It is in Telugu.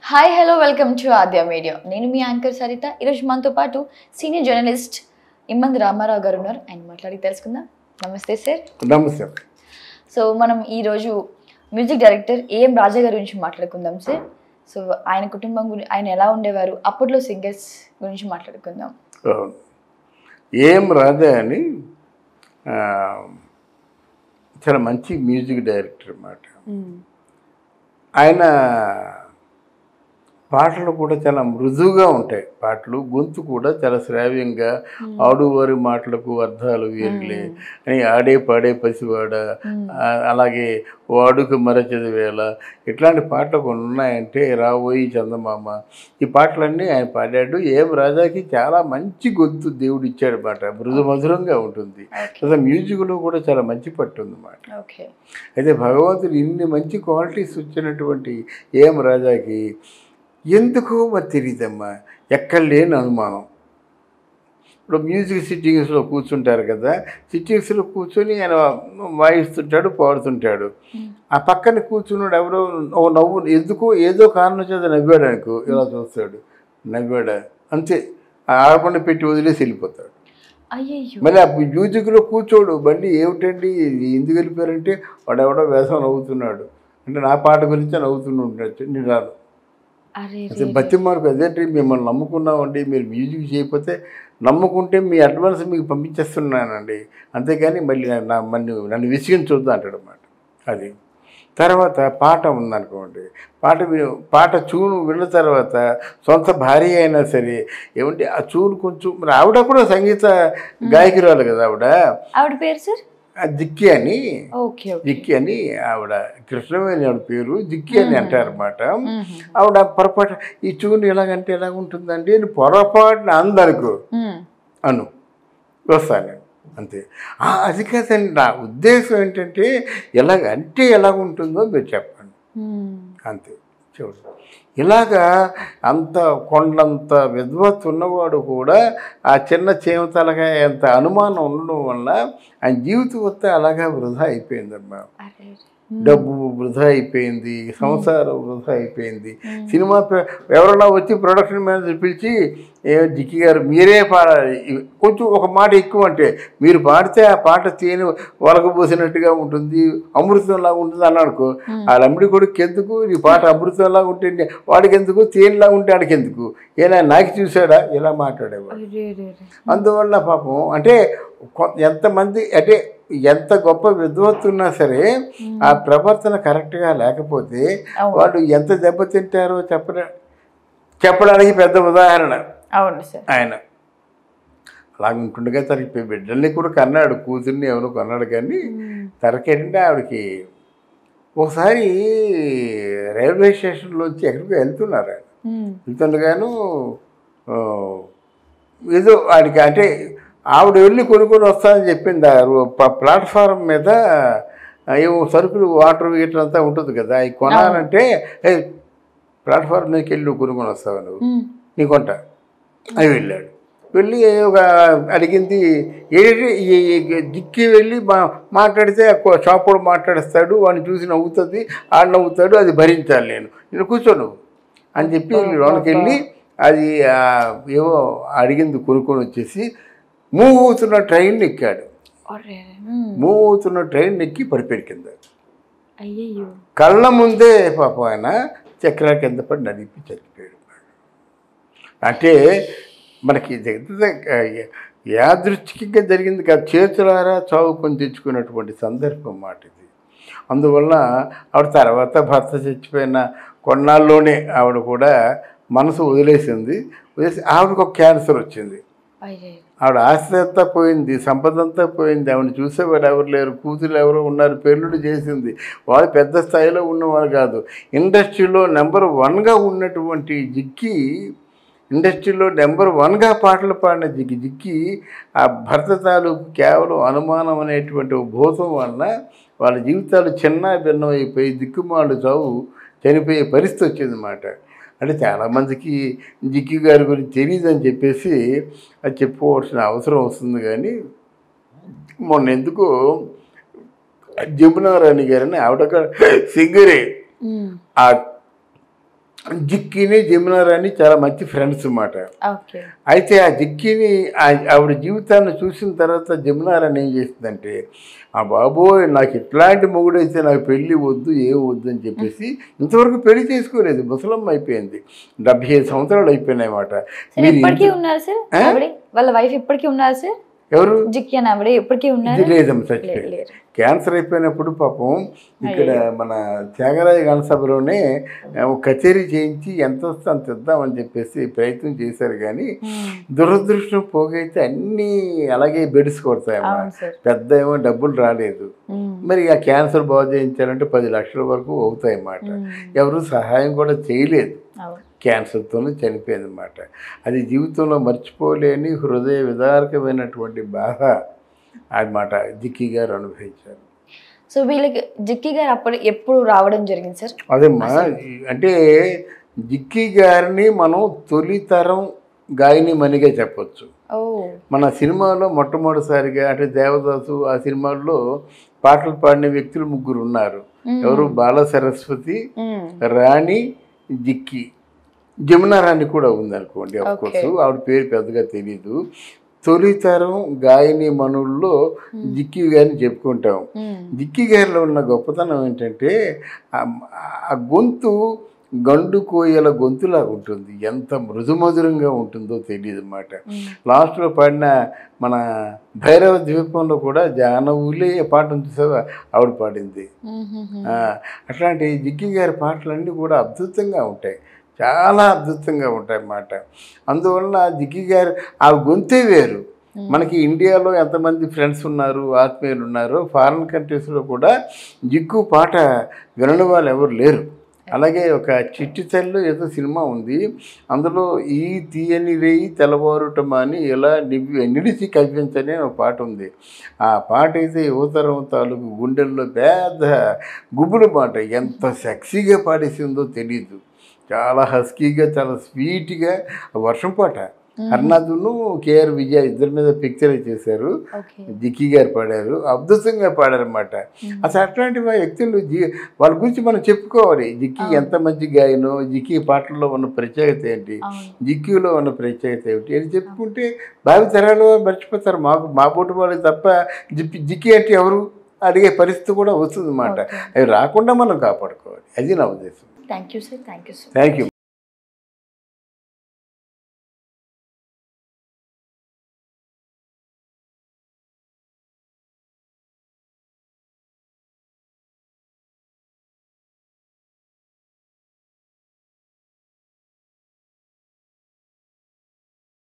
Hi hello welcome to Aadya media నేను మీ యాంకర్ సరిత ఈరోజు మనతో పాటు సీనియర్ జర్నలిస్ట్ ఇమ్మంది రామారావు గారు ఉన్నారు ఆయన మాట్లాడి తెలుసుకుందాం నమస్తే సార్ నమస్తే సో మనం ఈరోజు మ్యూజిక్ డైరెక్టర్ ఏఎం రాజా గారి గురించి మాట్లాడుకుందాం సార్ సో ఆయన కుటుంబం గురించి ఆయన ఎలా ఉండేవారు అప్పట్లో సింగర్స్ గురించి మాట్లాడుకుందాం అవును. ఏం రాజా అని ఆ, చాలా మంచి మ్యూజిక్ డైరెక్టర్ అన్నమాట ఆయన పాటలు కూడా చాలా మృదువుగా ఉంటాయి పాటలు గొంతు కూడా చాలా శ్రావ్యంగా ఆడువారి మాటలకు అర్థాలు వేరులే అని ఆడే పాడే పసివాడ ఆ, అలాగే వాడుక మరచది వేళ ఇట్లాంటి పాటలు కొన్ని ఉన్నాయంటే రాబోయి చందమామ ఈ పాటలన్నీ ఆయన పాడాడు ఏం రాజాకి చాలా మంచి గొంతు దేవుడు ఇచ్చాడు అన్నమాట మృదు మధురంగా ఉంటుంది ఓకే అసలు మ్యూజిక్లో కూడా చాలా మంచి పట్టు ఉందన్నమాట ఓకే అయితే భగవంతుడు ఇన్ని మంచి క్వాలిటీస్ వచ్చినటువంటి ఏం రాజాకి ఎందుకో మరి తెలియదమ్మా ఎక్కడ లేని అనుమానం ఇప్పుడు మ్యూజిక్ సిట్టింగ్స్లో కూర్చుంటారు కదా సిట్టింగ్స్లో కూర్చొని ఆయన వాయిస్తుంటాడు పాడుతుంటాడు ఆ పక్కన కూర్చున్నాడు ఎవరో ఓ నవ్వు ఎందుకో ఏదో కారణం చేత నవ్వాడు అనుకో ఇలా చూస్తాడు నవ్వాడా అంతే ఆ ఆడపండు పెట్టి వదిలేసి వెళ్ళిపోతాడు అయ్యయ్యో మళ్ళీ ఆ మ్యూజిక్లో కూర్చోడు బండి ఏమిటండి ఇది ఎందుకు వెళ్ళిపోయారంటే వాడు ఎవడో వేసం నవ్వుతున్నాడు అంటే నా పాట గురించి నవ్వుతూనే ఉంటాడు నేను రాను అరే అసలు బతి మార్కు అదేంటి మిమ్మల్ని నమ్ముకున్నామండి మీరు మ్యూజిక్ చేయకపోతే నమ్ముకుంటే మీ అడ్వాన్స్ మీకు పంపించేస్తున్నానండి అంతేగాని మళ్ళీ నా- నా నన్ను నన్ను విసిగించొద్దు అంటాడు అన్నమాట అది తర్వాత పాట ఉందనుకోండి పాట విని పాట చూను విన్న తర్వాత సొంత భార్య అయినా సరే ఏమంటే ఆ చూను కొంచెం మరి ఆవిడ కూడా సంగీత గాయకురాలు కదా ఆవిడ ఆవిడ పేరు సార్ ఆ జిక్కి అని ఓకే ఓకే జిక్కి అని ఆవిడ కృష్ణవేణి ఆవిడ పేరు జిక్కి అని అంటారన్నమాట మ్మ్. ఆవిడ పొరపాటు ఈ చూని ఎలాగంటే ఎలాగ ఉంటుందండి అని పొరపాటున అందనుకో మ్మ్. అను వస్తాను నేను అంతే ఆ, అది కాదండి నా ఉద్దేశం ఏంటంటే ఎలాగ అంటే ఎలాగ ఉంటుందో మీరు చెప్పండి మ్మ్. అంతే చూడు ఇలాగా అంత కొండంత విద్వత్ ఉన్నవాడు కూడా ఆ చిన్న చేమతలగా ఎంత అనుమానం ఉండడం వల్ల ఆయన జీవితం వస్తే అలాగా వృధా అయిపోయిందమ్మా అరే డబ్బు వృధా అయిపోయింది సంసారం వృధా అయిపోయింది మ్మ్. సినిమా పే- ఎవరైనా వచ్చి ప్రొడక్షన్ మేనేజర్ పిలిచి ఏ జిక్కి గారు మీరే పాడాలి ఇవి- కొంచెం ఒక మాట ఎక్కువ అంటే మీరు పాడితే ఆ పాట తేనె వలకబోసినట్టుగా ఉంటుంది అమృతంలాగా ఉంటుంది అన్నాడుకో ఆ లంబడి కొడుకు ఎందుకు నీ పాట అమృతంలాగా ఉంటే నీ- వాడికి ఎందుకు తేనెలాగా ఉంటే ఆడికి ఎందుకు ఏనా నాకు చూసాడా ఇలా మాట్లాడేవాడు అరే అరే అరే. అందువల్ల పాపం అంటే కొ- ఎంతమంది అంటే ఎంత గొప్ప విద్వత్తు ఉన్నా సరే ఆ ప్రవర్తన కరెక్ట్గా లేకపోతే అవును. వాళ్ళు ఎంత దెబ్బతింటారో చెప్పడ చెప్పడానికి పెద్ద ఉదాహరణ అవును సార్ ఆయన అలాగ ఉంటుండగా తనకి బిడ్డల్ని కూడా కన్నాడు కూతుర్ని ఎవరో కొన్నాడు కానీ మ్మ్. తనకేంటంటే ఆవిడకి ఒకసారి రైల్వే స్టేషన్లోంచి ఎక్కడికో వెళ్తున్నారు ఆయన మ్మ్. వెళ్తుండగాను ఆ, ఏదో ఆడికి అంటే ఆవిడ వెళ్ళి కొనుక్కొని వస్తానని చెప్పింది ఆ రో- ప- ప్లాట్ఫారం మీద ఆ, ఏవో సరుకులు వాటర్ గీటర్ అంతా ఉంటుంది కదా అవి కొనాలంటే ఏ ప్లాట్ఫారం మీదకి వెళ్ళి నువ్వు కొనుక్కొని వస్తావు నువ్వు మ్మ్. నీ కొంట అని వెళ్ళాడు వెళ్ళి ఒక అడిగింది ఏంటి ఈ ఈ దిక్కి వెళ్ళి మా మాట్లాడితే ఆ షాప్ కూడా మాట్లాడిస్తాడు వాడిని చూసి నవ్వుతుంది ఆడ నవ్వుతాడు అది భరించాలి నేను నేను కూర్చో నువ్వు అని చెప్పి లోనికి వెళ్ళి అది ఆ, ఏవో అడిగింది కొనుక్కొని వచ్చేసి మూవ్ అవుతున్న ట్రైన్ ఎక్కాడు అరే అరే. మ్మ్. మూవ్ అవుతున్న ట్రైన్ ఎక్కి పడిపోయాడు కింద అయ్యయ్యో కళ్ళ ముందే పాపం ఆయన చక్రాల కింద పడి నడిపి చచ్చిపోయాడు అంటే మనకి జగ- యాదృచ్ఛికంగా జరిగింది కాదు చేతులారా చావుకొని తెచ్చుకున్నటువంటి సందర్భం మాట ఇది అందువల్ల ఆవిడ తర్వాత భర్త చచ్చిపోయిన కొన్నాళ్ళలోనే ఆవిడ కూడా మనసు వదిలేసింది వదిలేసి ఆవిడకు ఒక క్యాన్సర్ వచ్చింది అయ్యే ఆవిడ ఆస్తి అంతా పోయింది సంపద అంతా పోయింది ఆవిడ చూసేవారు ఎవరు లేరు కూతురు ఎవరు ఉన్నారు పెళ్ళిళ్ళు చేసింది వాళ్ళు పెద్ద స్థాయిలో ఉన్నవారు కాదు ఇండస్ట్రీలో నెంబర్ వన్గా ఉన్నటువంటి జిక్కి ఇండస్ట్రీలో నెంబర్ వన్గా పాటలు పాడిన జిక్కి జిక్కి ఆ భర్త తాలూకు కేవలం అనుమానం అనేటువంటి ఒక భూతం వలన వాళ్ళ జీవితాలు చిన్న భిన్నం అయిపోయి దిక్కుమాలు చావు చనిపోయే పరిస్థితి వచ్చిందన్నమాట అంటే చాలామందికి జిక్కి గారి గురించి తెలియదని చెప్పేసి అది చెప్పుకోవాల్సిన అవసరం వస్తుంది కానీ మొన్న ఎందుకో జమునారాణి గారని ఆవిడ సింగరే మ్మ్. ఆ జిక్కిని జమునారాణి చాలా మంచి ఫ్రెండ్స్ అన్నమాట ఓకే అయితే ఆ జిక్కిని ఆ- ఆవిడ జీవితాన్ని చూసిన తర్వాత జమునారాణి ఏం చేసిందంటే ఆ బాబోయ్ నాకు ఇట్లాంటి మొగుడైతే నాకు పెళ్ళి వద్దు ఏం వద్దు అని చెప్పేసి ఇంతవరకు పెళ్లి చేసుకోలేదు ముసలమ్మ అయిపోయింది డెబ్బై ఐదు సంవత్సరాలు అయిపోయినాయి అన్నమాట సార్ మీరు ఎప్పటికీ ఇంత- ఉన్నారు సార్ ఆ? ఆవిడ వాళ్ళ వైఫ్ ఎప్పటికీ ఉన్నారు సార్ ఎవరు జిక్కి అని ఆవిడ ఎప్పటికీ ఇది ఉన్నారు లేదమ్మ లే- చచ్చిపోయింది లేరు క్యాన్సర్ అయిపోయినప్పుడు పాపం ఇక్కడ అయ్యో. మన త్యాగరాజ గణసభలోనే ఆ, ఒక కచేరీ చేయించి ఎంత వస్తే అంత ఇద్దామని చెప్పేసి ప్రయత్నం చేశారు కానీ మ్మ్. దురదృష్టం పోగైతే అన్నీ అలాగే బెడ్స్ కొడతాయమ్మా అవును సార్ పెద్ద ఏమో డబ్బులు రాలేదు మ్మ్. మరి ఆ క్యాన్సర్ బాగు చేయించాలంటే పది లక్షల వరకు అవుతాయి అన్నమాట మ్మ్. ఎవరు సహాయం కూడా చేయలేదు అవును క్యాన్సర్తోనే చనిపోయింది అన్నమాట అది జీవితంలో మర్చిపోలేని హృదయ విదారకమైనటువంటి బాధ అన్నమాట జిక్కి గారు అనుభవించారు సో వీళ్ళకి జిక్కి గారు అప్పుడు ఎప్పుడు రావడం జరిగింది సార్ అదేమ్మా అంటే జిక్కి గారిని మనం తొలితరం గాయని మనిగా చెప్పొచ్చు ఓ మన సినిమాలో మొట్టమొదటిసారిగా అంటే దేవదాసు ఆ సినిమాల్లో పాటలు పాడిన వ్యక్తులు ముగ్గురు ఉన్నారు మ్మ్. ఎవరు బాల సరస్వతి మ్మ్. రాణి జిక్కి జమునా రాణి కూడా ఉందనుకోండి Okay. కోర్సు ఆవిడ పేరు పెద్దగా తెలీదు తొలితరం గాయని మనుల్లో జిక్కి గారిని చెప్పుకుంటాం మ్మ్. జిక్కి గారిలో ఉన్న గొప్పతనం ఏంటంటే ఆ- ఆ గొంతు గండు కోయల గొంతులా ఉంటుంది ఎంత మృదుమధురంగా ఉంటుందో తెలియదు అన్నమాట మ్మ్. లాస్ట్లో పాడిన మన భైరవ ద్వీపంలో కూడా జానవులే పాటను చూసావా ఆవిడ పాడింది మ్మ్. ఆ, అట్లాంటి జిగ్గి గారి పాటలన్నీ కూడా అద్భుతంగా ఉంటాయి చాలా అద్భుతంగా ఉంటాయి అన్నమాట అందువలన జిగ్గి గారు ఆ గొంతే వేరు మనకి ఇండియాలో ఎంతమంది ఫ్రెండ్స్ ఉన్నారు ఆత్మీయులు ఉన్నారు ఫారిన్ కంట్రీస్లో కూడా జిగ్గు పాట వినని వాళ్ళు ఎవరు లేరు అలాగే ఒక చిట్టి తల్లి ఏదో సినిమా ఉంది అందులో ఈ తీయని రేయి తెల్లవారుటమా అని ఎలా నివి నిడిచి కవ్వించని ఒక పాట ఉంది ఆ పాట అయితే యువతరం తాలూకు గుండెల్లో పెద్ద గుబులు పాట ఎంత సెక్సీగా పాడేసిందో తెలియదు చాలా హస్కీగా చాలా స్వీట్గా వర్షం పాట హర్నాథును కేఆర్ విజయ ఇద్దరి మీద పిక్చర్ చేశారు ఓకే జిక్కి గారు పాడారు అద్భుతంగా పాడారన్నమాట అసలు అట్లాంటి వా- వ్యక్తులు జీ వాళ్ళ గురించి మనం చెప్పుకోవాలి జిక్కి ఎంత మంచి గాయనో జిక్కి పాటల్లో ఉన్న ప్రత్యేకత ఏంటి అవును జిక్కిలో ఉన్న ప్రత్యేకత ఏమిటి అని చెప్పుకుంటే భావి తరాల వారు మర్చిపోతారు మాకు మా పూట వాళ్ళకి తప్ప జిప్పి జిక్కి అంటే ఎవరు అడిగే పరిస్థితి కూడా వస్తుంది అన్నమాట Okay. అవి రాకుండా మనం కాపాడుకోవాలి అది నా ఉద్దేశం thank you sir thank you sir thank you